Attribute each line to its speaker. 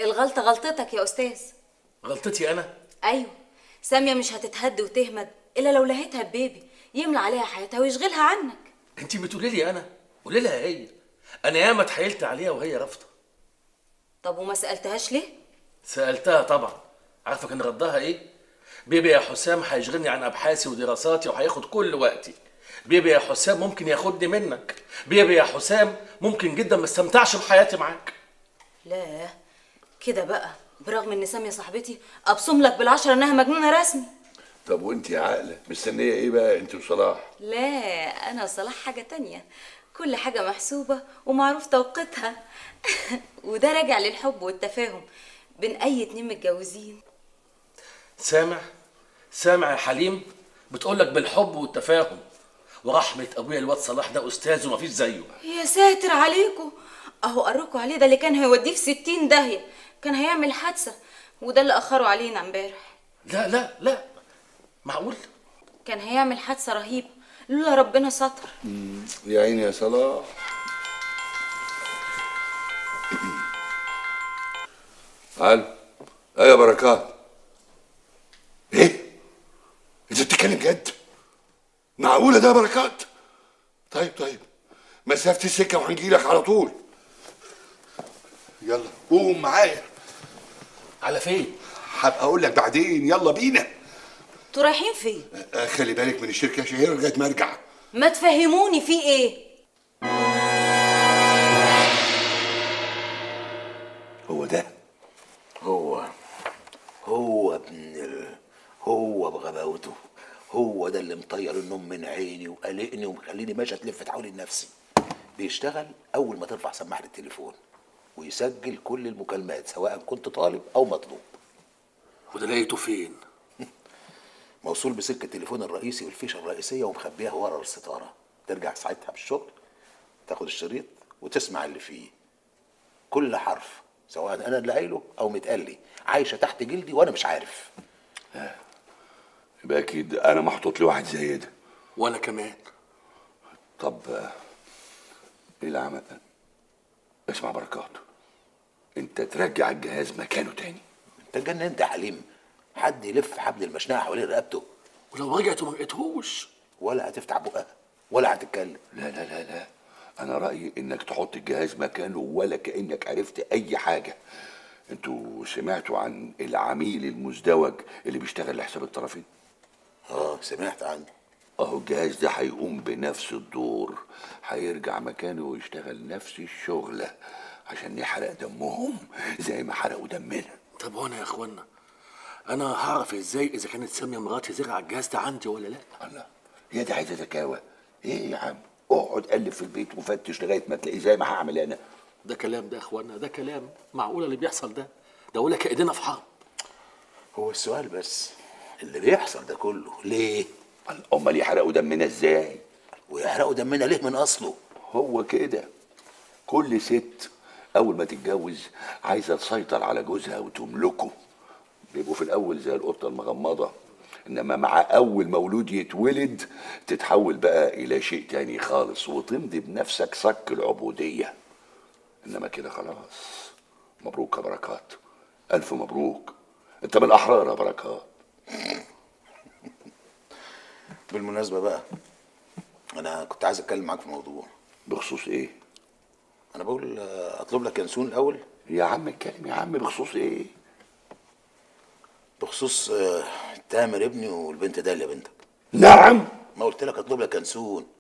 Speaker 1: الغلطة غلطتك يا أستاذ
Speaker 2: غلطتي انا
Speaker 1: أيوة سامية مش هتتهد وتهمد إلا لو لهيتها ببيبي يملى عليها حياتها ويشغلها عنك
Speaker 2: انت بتقولي لي انا قولي لها هي انا ياما اتحايلت عليها وهي رافضه
Speaker 1: طب وما سألتهاش ليه؟
Speaker 2: سالتها طبعا عارفه كان ردها ايه بيبي يا حسام هيشغلني عن ابحاثي ودراساتي وهياخد كل وقتي بيبي يا حسام ممكن ياخدني منك بيبي يا حسام ممكن جدا ما استمتعش بحياتي معاك
Speaker 1: لا كده بقى برغم ان سامية صاحبتي ابصم لك بالعشرة انها مجنونة رسمي
Speaker 3: طب وانت يا عاقله مستنيه ايه بقى انت وصلاح
Speaker 1: لا انا وصلاح حاجة تانية كل حاجة محسوبة ومعروف توقيتها وده راجع للحب والتفاهم بين اي اتنين متجوزين
Speaker 2: سامع سامع يا حليم بتقول لك بالحب والتفاهم ورحمه ابويا الواد صلاح ده استاذ ومفيش زيه
Speaker 1: يا ساتر عليكم اهو قركوا عليه ده اللي كان هيوديه في ستين داهية كان هيعمل حادثة وده اللي اخروا علينا امبارح
Speaker 2: لا لا لا معقول
Speaker 1: كان هيعمل حادثة رهيبة لولا ربنا ستر
Speaker 3: يا عيني يا صلاح الو ايه يا بركات ايه انت بتتكلم جد معقوله ده يا بركات طيب طيب مسافه السكه وهنجيلك على طول يلا قوم معايا
Speaker 2: على فين
Speaker 3: هبقى اقول لك بعدين يلا بينا
Speaker 1: انتوا رايحين فين
Speaker 3: آه، خلي بالك من الشركه شهيره لغايه ما ارجع
Speaker 1: ما تفهموني في ايه
Speaker 3: هو ده
Speaker 4: هو هو ابن ال... هو بغباوته هو ده اللي مطير النوم من عيني وقلقني ومخليني ماشي اتلفت حول نفسي بيشتغل اول ما ترفع سماعه التليفون ويسجل كل المكالمات سواء كنت طالب او مطلوب
Speaker 2: وده لقيته فين
Speaker 4: موصول بسلك التليفون الرئيسي والفيشه الرئيسيه ومخبيها ورا الستاره ترجع ساعتها من الشغل تاخد الشريط وتسمع اللي فيه كل حرف سواء انا اللي قايله او متقال لي عايشه تحت جلدي وانا مش عارف
Speaker 3: يبقى اكيد انا محطوط لي واحد زي ده
Speaker 2: وانا كمان
Speaker 3: طب آه، ايه العمل ده؟ اسمع بركات انت ترجع الجهاز مكانه تاني
Speaker 4: انت اتجننت يا حليم حد يلف حبل المشنقه حوالين رقبته
Speaker 2: ولو رجعت وما لقيتهوش
Speaker 4: ولا هتفتح بقها ولا هتتكلم
Speaker 3: لا لا لا لا انا رايي انك تحط الجهاز مكانه ولا كانك عرفت اي حاجه انتوا سمعتوا عن العميل المزدوج اللي بيشتغل لحساب الطرفين
Speaker 4: اه سمعت عنه
Speaker 3: اهو الجهاز ده هيقوم بنفس الدور هيرجع مكانه ويشتغل نفس الشغلة عشان يحرق دمهم زي ما حرقوا دمنا
Speaker 2: طب وانا يا اخوانا انا هعرف ازاي اذا كانت ساميه مراتي زرع الجهاز ده عندي ولا لا
Speaker 3: الله هي دي عايزة ذكاوة ايه يا عم اقعد قلب في البيت وفتش لغاية ما تلاقي زي ما هعمل انا
Speaker 2: ده كلام ده يا اخوانا ده كلام معقوله اللي بيحصل ده ده ولا كايدينا في حرب
Speaker 4: هو السؤال بس اللي بيحصل ده كله ليه
Speaker 3: امال يحرقوا دمنا ازاي
Speaker 4: ويحرقوا دمنا ليه من اصله
Speaker 3: هو كده كل ست اول ما تتجوز عايزه تسيطر على جوزها وتملكه بيبقوا في الاول زي القطه المغمضه انما مع اول مولود يتولد تتحول بقى الى شيء تاني خالص وتمضي بنفسك صك العبوديه انما كده خلاص مبروك يا بركات الف مبروك انت من الاحرار يا بركات
Speaker 4: بالمناسبه بقى انا كنت عايز اتكلم معاك في موضوع
Speaker 3: بخصوص ايه
Speaker 4: انا بقول آه، اطلب لك ينسون الاول
Speaker 3: يا عم اتكلم يا عم بخصوص ايه
Speaker 4: بخصوص آه، تامر ابني والبنت داليا بنتك
Speaker 3: نعم
Speaker 4: ما قلت لك اطلب لك ينسون